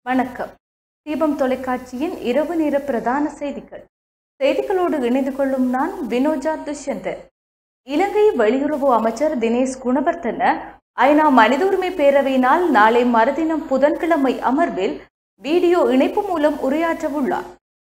வணக்கம் தீபம் தொலைக்காட்சியின் இரவு நேர பிரதான செய்திகள் செய்திகளோடு இணைந்து கொள்ளும் நான் வினோஜா துஷ்யந்தன் இலங்கை வெளியுறவு அமைச்சர் தினேஷ் குணவர்த்தன ஐநா மனித உரிமை பேரவையினால் நாளை மறுதினம் புதன்கிழமை அமர்வில் வீடியோ இணைப்பு மூலம் உரையாற்றவுள்ளார்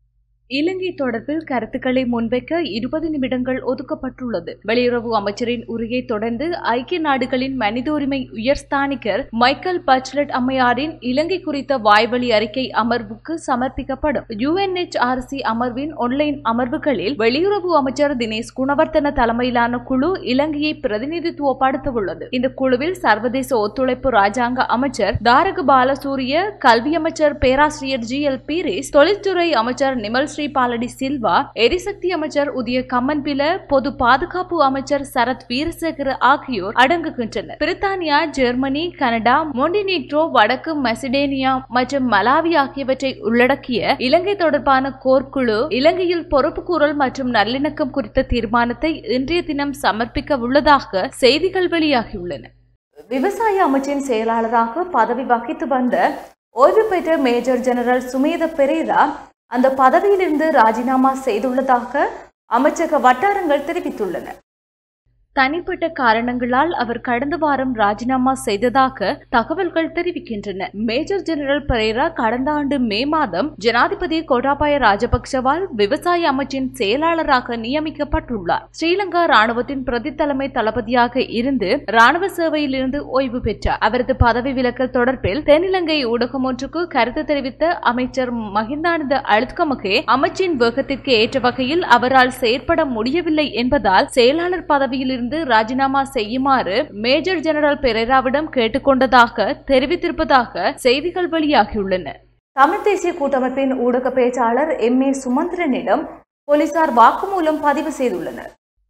இலங்கை தொடர்பில் கருத்துக்களை முன்வைக்க இருபது நிமிடங்கள் ஒதுக்கப்பட்டுள்ளது வெளியுறவு அமைச்சரின் உரையை தொடர்ந்து ஐக்கிய நாடுகளின் மனித உரிமை உயர்ஸ்தானிகர் மைக்கேல் பச்லட் அம்மையாரின் இலங்கை குறித்த வாய்வழி அறிக்கை அமர்வுக்கு சமர்ப்பிக்கப்படும் யுஎன்எச்ஆர்சி அமர்வின் ஒன்லைன் அமர்வுகளில் வெளியுறவு அமைச்சர் தினேஷ் குணவர்த்தன தலைமையிலான குழு இலங்கையை பிரதிநிதித்துவப்படுத்தவுள்ளது இந்த குழுவில் சர்வதேச ஒத்துழைப்பு ராஜாங்க அமைச்சர் தாரக பாலசூரிய கல்வி அமைச்சர் பேராசிரியர் ஜி எல் பீரிஸ் தொழில்துறை அமைச்சர் நிமல் ஸ்ரீ பாலடி சில்வா எரிசக்தி அமைச்சர் உதய கம்மன்பில பொது பாதுகாப்பு அமைச்சர் சரத் வீரசேகர ஆகியோர் அடங்குகின்றனர் பிரித்தானியா ஜெர்மனி கனடா மொண்டினீக்ரோ வடக்கு மெசிடேனியா மற்றும் மலாவி ஆகியவற்றை உள்ளடக்கிய இலங்கை தொடர்பான கோர்க்குழு இலங்கையில் பொறுப்புக்கூறல் மற்றும் நல்லிணக்கம் குறித்த தீர்மானத்தை இன்றைய தினம் சமர்ப்பிக்க உள்ளதாக செய்திகள் வெளியாகியுள்ளன விவசாய அமைச்சின் செயலாளராக பதவி வகித்து வந்த ஓய்வு பெற்ற மேஜர் ஜெனரல் சுமேத பெரேரா அந்த பதவியிலிருந்து ராஜினாமா செய்துள்ளதாக அமைச்சக வட்டாரங்கள் தெரிவித்துள்ளன தனிப்பட்ட காரணங்களால் அவர் கடந்த வாரம் ராஜினாமா செய்ததாக தகவல்கள் தெரிவிக்கின்றன மேஜர் ஜெனரல் பரேரா கடந்த ஆண்டு மே மாதம் ஜனாதிபதி கோட்டாபாய ராஜபக்சவால் விவசாய அமைச்சின் செயலாளராக நியமிக்கப்பட்டுள்ளார் ஸ்ரீலங்கா ராணுவத்தின் பிரதி தலைமை தளபதியாக இருந்து ராணுவ சேவையிலிருந்து ஓய்வு பெற்றார் அவரது பதவி விலக்கல் தொடர்பில் தென்னிலங்கை ஊடகம் ஒன்றுக்கு கருத்து தெரிவித்த அமைச்சர் மஹிந்தானந்த அழுத்கமகே அமைச்சின் வேகத்திற்கு ஏற்ற வகையில் அவரால் செயற்பட முடியவில்லை என்பதால் செயலாளர் பதவியிலிருந்து இருந்து ராஜினாமா செய்யுமாறு மேஜர் ஜெனரல் பெரேராவிடம் கேட்டுக்கொண்டதாக தெரிவித்திருப்பதாக செய்திகள் வெளியாகியுள்ளன தமிழ் தேசிய கூட்டமைப்பின் ஊடக பேச்சாளர் எம் ஏ சுமந்திரனிடம் போலீசார் வாக்குமூலம் பதிவு செய்துள்ளனர்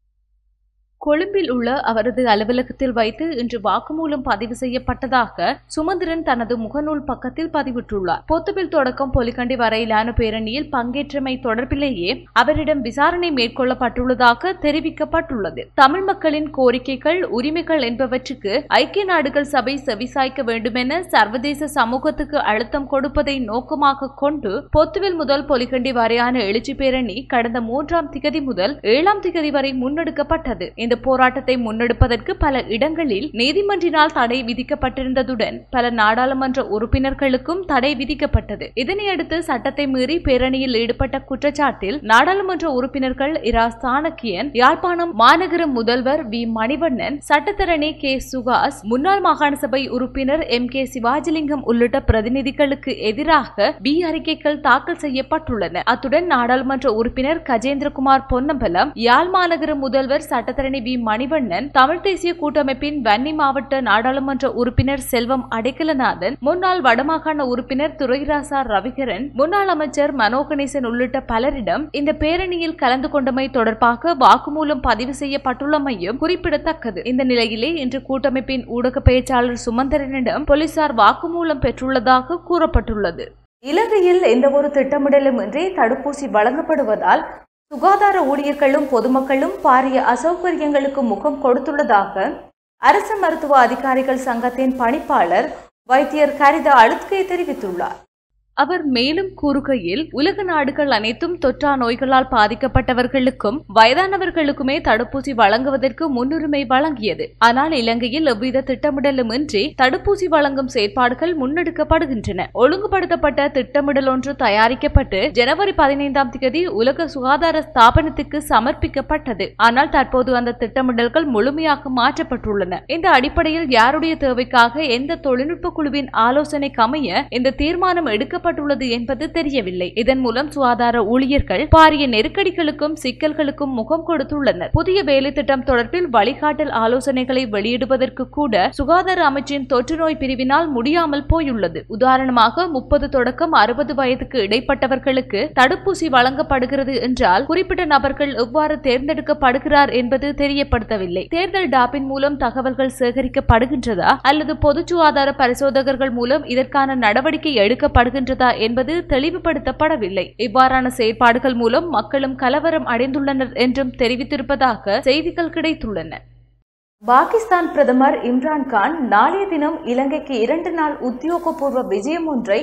கொழும்பில் உள்ள அவரது அலுவலகத்தில் வைத்து இன்று வாக்குமூலம் பதிவு செய்யப்பட்டதாக சுமந்திரன் தனது முகநூல் பக்கத்தில் பதிவிட்டுள்ளார் பொத்துவில் தொடக்கம் பொலிகண்டி வரையிலான பேரணியில் பங்கேற்றமை தொடர்பிலேயே அவரிடம் விசாரணை மேற்கொள்ளப்பட்டுள்ளதாக தெரிவிக்கப்பட்டுள்ளது தமிழ் மக்களின் கோரிக்கைகள் உரிமைகள் என்பவற்றுக்கு ஐக்கிய நாடுகள் சபை செவிசாய்க்க வேண்டுமென சர்வதேச சமூகத்துக்கு அழுத்தம் கொடுப்பதை நோக்கமாக கொண்டு பொத்துவில் முதல் பொலிகண்டி வரையான எழுச்சி பேரணி கடந்த மூன்றாம் திகதி முதல் ஏழாம் திகதி வரை முன்னெடுக்கப்பட்டது இந்த போராட்டத்தை முன்னெடுப்பதற்கு பல இடங்களில் நீதிமன்றினால் தடை விதிக்கப்பட்டிருந்ததுடன் பல நாடாளுமன்ற உறுப்பினர்களுக்கும் தடை விதிக்கப்பட்டது இதனையடுத்து சட்டத்தை மீறி பேரணியில் ஈடுபட்ட குற்றச்சாட்டில் நாடாளுமன்ற உறுப்பினர்கள் இரா சாணக்கியன் யாழ்ப்பாணம் மாநகர முதல்வர் வி மணிவண்ணன் சட்டத்தரணி கே சுகாஸ் முன்னாள் மாகாண சபை உறுப்பினர் எம் கே சிவாஜிலிங்கம் உள்ளிட்ட பிரதிநிதிகளுக்கு எதிராக பி அறிக்கைகள் தாக்கல் செய்யப்பட்டுள்ளன அத்துடன் நாடாளுமன்ற உறுப்பினர் கஜேந்திரகுமார் பொன்னம்பலம் யாழ் மாநகர முதல்வர் சட்டத்தரணி வி மணிவண்ணன் தமிழ் தேசிய கூட்டமைப்பின் வன்னி மாவட்ட நாடாளுமன்ற உறுப்பினர் செல்வம் அடைக்கலநாதன் முன்னாள் வடமாகாண உறுப்பினர் துரைராசா ரவிகரன் முன்னாள் அமைச்சர் மனோகணேசன் உள்ளிட்ட பலரிடம் இந்த பேரணியில் கலந்து கொண்டமை தொடர்பாக வாக்குமூலம் பதிவு செய்யப்பட்டுள்ளமையும் குறிப்பிடத்தக்கது இந்த நிலையிலே இன்று கூட்டமைப்பின் ஊடக பேச்சாளர் சுமந்திரனிடம் போலீசார் வாக்குமூலம் பெற்றுள்ளதாக கூறப்பட்டுள்ளது இலங்கையில் எந்தவொரு திட்டமிடலும் இன்றி தடுப்பூசி வழங்கப்படுவதால் சுகாதார ஊழியர்களும் பொதுமக்களும் பாரிய அசௌகரியங்களுக்கு முகம் கொடுத்துள்ளதாக அரசு மருத்துவ அதிகாரிகள் சங்கத்தின் பணிப்பாளர் வைத்தியர் கரிதா அழுத்கே தெரிவித்துள்ளார் அவர் மேலும் கூறுகையில் உலக நாடுகள் அனைத்தும் தொற்றா நோய்களால் பாதிக்கப்பட்டவர்களுக்கும் வயதானவர்களுக்குமே தடுப்பூசி வழங்குவதற்கு முன்னுரிமை வழங்கியது ஆனால் இலங்கையில் எவ்வித திட்டமிடலுமின்றி தடுப்பூசி வழங்கும் செயற்பாடுகள் முன்னெடுக்கப்படுகின்றன ஒழுங்குபடுத்தப்பட்ட திட்டமிடல் ஒன்று தயாரிக்கப்பட்டு ஜனவரி பதினைந்தாம் தேதி உலக சுகாதார ஸ்தாபனத்துக்கு சமர்ப்பிக்கப்பட்டது ஆனால் தற்போது அந்த திட்டமிடல்கள் முழுமையாக மாற்றப்பட்டுள்ளன இந்த அடிப்படையில் யாருடைய தேவைக்காக எந்த தொழில்நுட்ப குழுவின் ஆலோசனைக்கு அமைய இந்த தீர்மானம் எடுக்க செய்யப்பட்டுள்ளது என்பது தெரியவில்லை இதன் மூலம் சுகாதார ஊழியர்கள் பாரிய நெருக்கடிகளுக்கும் சிக்கல்களுக்கும் முகம் கொடுத்துள்ளனர் புதிய வேலை திட்டம் தொடர்பில் வழிகாட்டல் ஆலோசனைகளை வெளியிடுவதற்கு கூட சுகாதார அமைச்சின் தொற்று நோய் பிரிவினால் முடியாமல் போயுள்ளது உதாரணமாக முப்பது தொடக்கம் அறுபது வயதுக்கு இடைப்பட்டவர்களுக்கு தடுப்பூசி வழங்கப்படுகிறது என்றால் குறிப்பிட்ட நபர்கள் எவ்வாறு தேர்ந்தெடுக்கப்படுகிறார் என்பது தெரியப்படுத்தவில்லை தேர்தல் டாப்பின் மூலம் தகவல்கள் சேகரிக்கப்படுகின்றதா அல்லது பொது சுகாதார பரிசோதகர்கள் மூலம் இதற்கான நடவடிக்கை எடுக்கப்படுகின்றதா என்பது தெளிவுபடுத்தப்படவில்லை இவ்வாறான செயற்பாடுகள் மூலம் மக்களும் கலவரம் அடைந்துள்ளனர் என்றும் தெரிவித்திருப்பதாக செய்திகள் கிடைத்துள்ளன பாகிஸ்தான் பிரதமர் இம்ரான் கான் நாளைய தினம் இலங்கைக்கு இரண்டு நாள் உத்தியோகபூர்வ விஜயம் ஒன்றை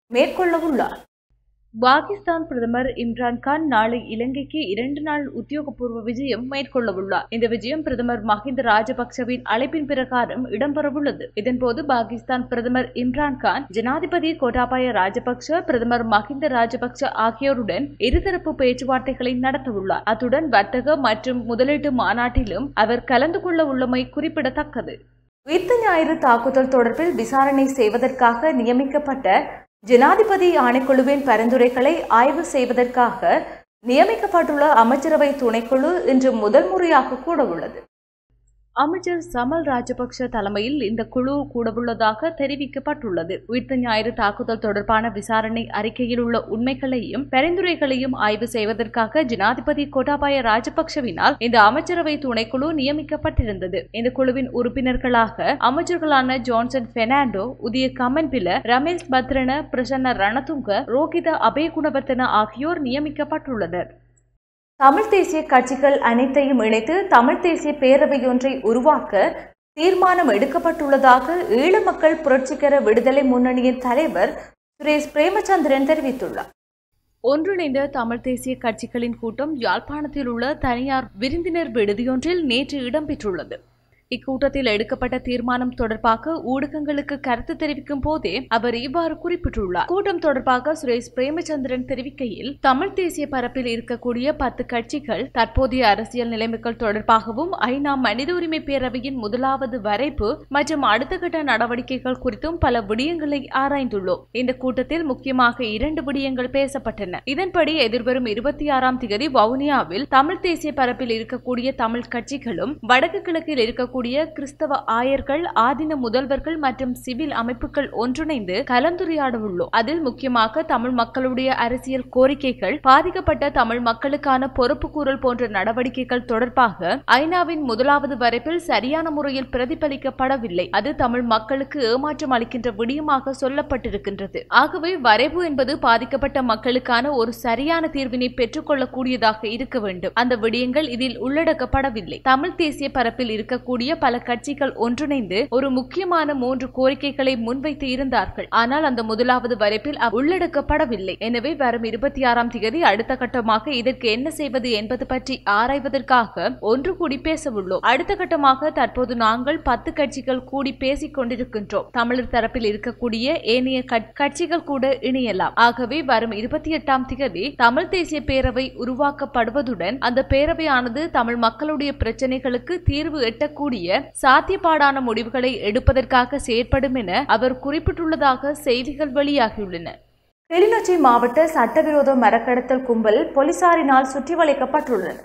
மேற்கொள்ளவுள்ளார் பாகிஸ்தான் பிரதமர் இம்ரான்கான் நாளை இலங்கைக்கு இரண்டு நாள் உத்தியோகபூர்வ விஜயம் மேற்கொள்ளவுள்ளார் இந்த விஜயம் பிரதமர் மஹிந்த ராஜபக்சவின் அழைப்பின் பிரகாரம் இடம்பெறவுள்ளது இதன்போது பாகிஸ்தான் பிரதமர் இம்ரான்கான் ஜனாதிபதி கோட்டாபாய ராஜபக்ச பிரதமர் மஹிந்த ராஜபக்ச ஆகியோருடன் இருதரப்பு பேச்சுவார்த்தைகளை நடத்தவுள்ளார் அத்துடன் வர்த்தக மற்றும் முதலீட்டு மாநாட்டிலும் அவர் கலந்து கொள்ள உள்ளமை குறிப்பிடத்தக்கது உயிர்த்த ஞாயிறு தாக்குதல் தொடர்பில் விசாரணை செய்வதற்காக நியமிக்கப்பட்ட ஜனாதிபதி ஆணைக்குழுவின் பரிந்துரைகளை ஆய்வு செய்வதற்காக நியமிக்கப்பட்டுள்ள அமைச்சரவை துணைக்குழு இன்று முதல் முறையாக கூட உள்ளது அமைச்சர் சமல் ராஜபக்ஷ தலைமையில் இந்த குழு கூடவுள்ளதாக தெரிவிக்கப்பட்டுள்ளது உயிர்த்த ஞாயிறு தாக்குதல் தொடர்பான விசாரணை அறிக்கையில் உள்ள உண்மைகளையும் பரிந்துரைகளையும் ஆய்வு செய்வதற்காக ஜனாதிபதி கோட்டாபாய ராஜபக்ஷவினால் இந்த அமைச்சரவை துணைக்குழு நியமிக்கப்பட்டிருந்தது இந்த குழுவின் உறுப்பினர்களாக அமைச்சர்களான ஜான்சன் பெர்னாண்டோ உதய கமன்பில ரமேஷ் பத்ரன பிரசன்ன ரணதுங்க ரோஹித அபயகுணவர்த்தன ஆகியோர் நியமிக்கப்பட்டுள்ளனர் தமிழ் தேசிய கட்சிகள் அனைத்தையும் இணைத்து தமிழ் தேசிய பேரவையொன்றை உருவாக்க தீர்மானம் எடுக்கப்பட்டுள்ளதாக ஈழ மக்கள் புரட்சிகர விடுதலை முன்னணியின் தலைவர் சுரேஷ் பிரேமச்சந்திரன் தெரிவித்துள்ளார் ஒன்றிணைந்த தமிழ் தேசிய கட்சிகளின் கூட்டம் யாழ்ப்பாணத்தில் உள்ள தனியார் விருந்தினர் விடுதியொன்றில் நேற்று இடம்பெற்றுள்ளது இக்கூட்டத்தில் எடுக்கப்பட்ட தீர்மானம் தொடர்பாக ஊடகங்களுக்கு கருத்து தெரிவிக்கும் போதே அவர் இவ்வாறு குறிப்பிட்டுள்ளார் கூட்டம் தொடர்பாக சுரேஷ் பிரேமச்சந்திரன் தெரிவிக்கையில் தமிழ் தேசிய பரப்பில் இருக்கக்கூடிய பத்து கட்சிகள் தற்போதைய அரசியல் நிலைமைகள் தொடர்பாகவும் ஐநா மனித உரிமை பேரவையின் முதலாவது வரைப்பு மற்றும் அடுத்த கட்ட நடவடிக்கைகள் குறித்தும் பல விடயங்களை ஆராய்ந்துள்ளோம் இந்த கூட்டத்தில் முக்கியமாக இரண்டு விடயங்கள் பேசப்பட்டன இதன்படி எதிர்வரும் இருபத்தி ஆறாம் தேதி வவுனியாவில் தமிழ் தேசிய பரப்பில் இருக்கக்கூடிய தமிழ் கட்சிகளும் வடக்கு கிழக்கில் இருக்கக்கூடிய கிறிஸ்தவ ஆயர்கள் ஆதின முதல்வர்கள் மற்றும் சிவில் அமைப்புகள் ஒன்றிணைந்து கலந்துரையாட உள்ளோம் அதில் முக்கியமாக தமிழ் மக்களுடைய அரசியல் கோரிக்கைகள் பாதிக்கப்பட்ட தமிழ் மக்களுக்கான பொறுப்புக்கூறல் போன்ற நடவடிக்கைகள் தொடர்பாக ஐநாவின் முதலாவது வரைப்பில் சரியான முறையில் பிரதிபலிக்கப்படவில்லை அது தமிழ் மக்களுக்கு ஏமாற்றம் அளிக்கின்ற விடயமாக சொல்லப்பட்டிருக்கின்றது ஆகவே வரைவு என்பது பாதிக்கப்பட்ட மக்களுக்கான ஒரு சரியான தீர்வினை பெற்றுக்கொள்ளக்கூடியதாக இருக்க வேண்டும் அந்த விடயங்கள் இதில் உள்ளடக்கப்படவில்லை தமிழ் தேசிய பரப்பில் இருக்கக்கூடிய பல கட்சிகள் ஒன்றிணைந்து ஒரு முக்கியமான மூன்று கோரிக்கைகளை முன்வைத்து இருந்தார்கள் ஆனால் அந்த முதலாவது வரைப்பில் அவ் உள்ளடக்கப்படவில்லை எனவே வரும் இருபத்தி ஆறாம் தேதி அடுத்த கட்டமாக இதற்கு என்ன செய்வது என்பது பற்றி ஆராய்வதற்காக ஒன்று கூடி பேசவுள்ளோம் அடுத்த கட்டமாக தற்போது நாங்கள் பத்து கட்சிகள் கூடி பேசிக் கொண்டிருக்கின்றோம் தமிழர் தரப்பில் இருக்கக்கூடிய ஏனைய கட்- கட்சிகள் கூட இணையலாம் ஆகவே வரும் இருபத்தி எட்டாம் தேதி தமிழ் தேசிய பேரவை உருவாக்கப்படுவதுடன் அந்த பேரவையானது தமிழ் மக்களுடைய பிரச்சனைகளுக்கு தீர்வு எட்டக்கூடிய சாத்தியப்பாடான முடிவுகளை எடுப்பதற்காக செயற்படும் என அவர் குறிப்பிட்டுள்ளதாக செய்திகள் வெளியாகியுள்ளன கிளிநொச்சி மாவட்ட சட்டவிரோத மரக்கடத்தல் கும்பல் போலீசாரினால் சுற்றி வளைக்கப்பட்டுள்ளனர்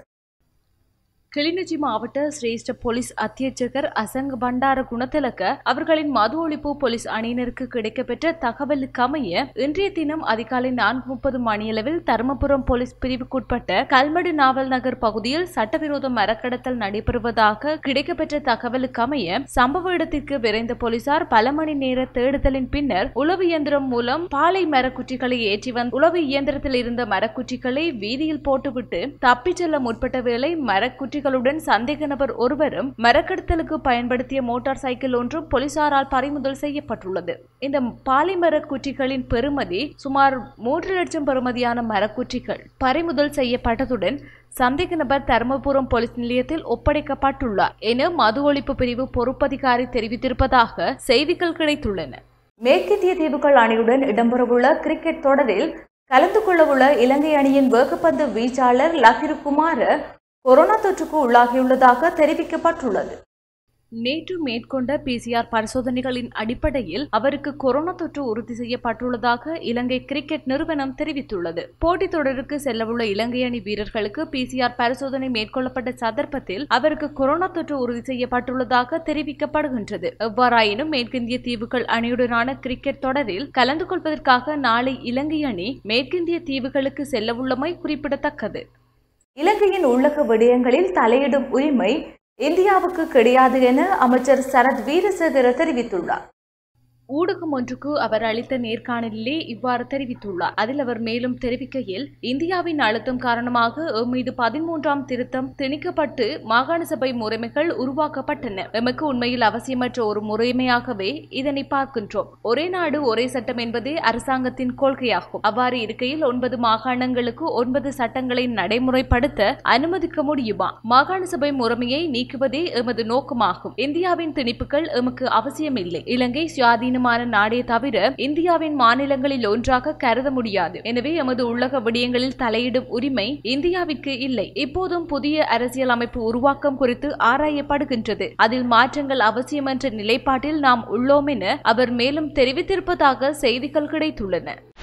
கிளிநொச்சி மாவட்ட சிரேஷ்ட போலீஸ் அத்தியட்சகர் அசங்க பண்டார குணத்திலக்க அவர்களின் மது ஒழிப்பு போலீஸ் அணியினருக்கு கிடைக்கப்பெற்ற தகவலுக்கு அமைய இன்றைய தினம் அதிகாலை நான்கு முப்பது மணியளவில் தருமபுரம் போலீஸ் பிரிவுக்குட்பட்ட கல்மடு நாவல் நகர் பகுதியில் சட்டவிரோத மரக்கடத்தல் நடைபெறுவதாக கிடைக்கப்பெற்ற தகவலுக்கு அமைய சம்பவ இடத்திற்கு விரைந்த போலீசார் பல மணி நேர தேடுதலின் பின்னர் உளவு இயந்திரம் மூலம் பாலை மரக்குற்றிகளை ஏற்றி வந்த உளவு இயந்திரத்தில் இருந்த மரக்குற்றிகளை வீதியில் போட்டுவிட்டு தப்பிச் செல்ல முற்பட்ட வேளை மரக்குற்றிகளுடன் சந்தேக நபர் ஒருவரும் மரக்கடத்தலுக்கு பயன்படுத்திய மோட்டார் சைக்கிள் ஒன்றும் போலீசாரால் பறிமுதல் செய்யப்பட்டுள்ளது இந்த பாலை மரக்குற்றிகளின் பெறுமதி சுமார் மூன்று லட்சம் பெறுமதியான மரக்குற்றிகள் பறிமுதல் செய்யப்பட்டதுடன் சந்தேக நபர் தருமபுரம் போலீஸ் நிலையத்தில் ஒப்படைக்கப்பட்டுள்ளார் என மது ஒழிப்பு பிரிவு பொறுப்பதிகாரி தெரிவித்திருப்பதாக செய்திகள் கிடைத்துள்ளன மேற்கிந்திய தீவுகள் அணியுடன் இடம்பெறவுள்ள கிரிக்கெட் தொடரில் கலந்து கொள்ளவுள்ள இலங்கை அணியின் வேகப்பந்து வீச்சாளர் லஹிரு குமார கொரோனா தொற்றுக்கு உள்ளாகியுள்ளதாக தெரிவிக்கப்பட்டுள்ளது நேற்று மேற்கொண்ட பிசிஆர் பரிசோதனைகளின் அடிப்படையில் அவருக்கு கொரோனா தொற்று உறுதி செய்யப்பட்டுள்ளதாக இலங்கை கிரிக்கெட் நிறுவனம் தெரிவித்துள்ளது போட்டித் தொடருக்கு செல்லவுள்ள இலங்கை அணி வீரர்களுக்கு பிசிஆர் பரிசோதனை மேற்கொள்ளப்பட்ட சந்தர்ப்பத்தில் அவருக்கு கொரோனா தொற்று உறுதி செய்யப்பட்டுள்ளதாக தெரிவிக்கப்படுகின்றது எவ்வாறாயினும் மேற்கிந்திய தீவுகள் அணியுடனான கிரிக்கெட் தொடரில் கலந்து கொள்வதற்காக நாளை இலங்கை அணி மேற்கிந்திய தீவுகளுக்கு செல்லவுள்ளமை குறிப்பிடத்தக்கது இலங்கையின் உள்ளக விடயங்களில் தலையிடும் உரிமை இந்தியாவுக்கு கிடையாது என அமைச்சர் சரத் வீரசேகர தெரிவித்துள்ளார் ஊடகம் ஒன்றுக்கு அவர் அளித்த நேர்காணலிலே இவ்வாறு தெரிவித்துள்ளார் அதில் அவர் மேலும் தெரிவிக்கையில் இந்தியாவின் அழுத்தம் காரணமாக எம் மீது பதிமூன்றாம் திருத்தம் திணிக்கப்பட்டு மாகாண சபை முறைமைகள் உருவாக்கப்பட்டன எமக்கு உண்மையில் அவசியமற்ற ஒரு முறைமையாகவே இதனை பார்க்கின்றோம் ஒரே நாடு ஒரே சட்டம் என்பதே அரசாங்கத்தின் கொள்கையாகும் அவ்வாறு இருக்கையில் ஒன்பது மாகாணங்களுக்கு ஒன்பது சட்டங்களை நடைமுறைப்படுத்த அனுமதிக்க முடியுமா மாகாண சபை முறைமையை நீக்குவதே எமது நோக்கமாகும் இந்தியாவின் திணிப்புகள் எமக்கு அவசியமில்லை இலங்கை சுயாதீன சுயாதீனமான நாடே தவிர இந்தியாவின் மாநிலங்களில் ஒன்றாக கருத முடியாது எனவே எமது உள்ளக விடயங்களில் தலையிடும் உரிமை இந்தியாவிற்கு இல்லை இப்போதும் புதிய அரசியல் அமைப்பு உருவாக்கம் குறித்து ஆராயப்படுகின்றது அதில் மாற்றங்கள் அவசியம் என்ற நிலைப்பாட்டில் நாம் உள்ளோம் என அவர் மேலும் தெரிவித்திருப்பதாக செய்திகள் கிடைத்துள்ளன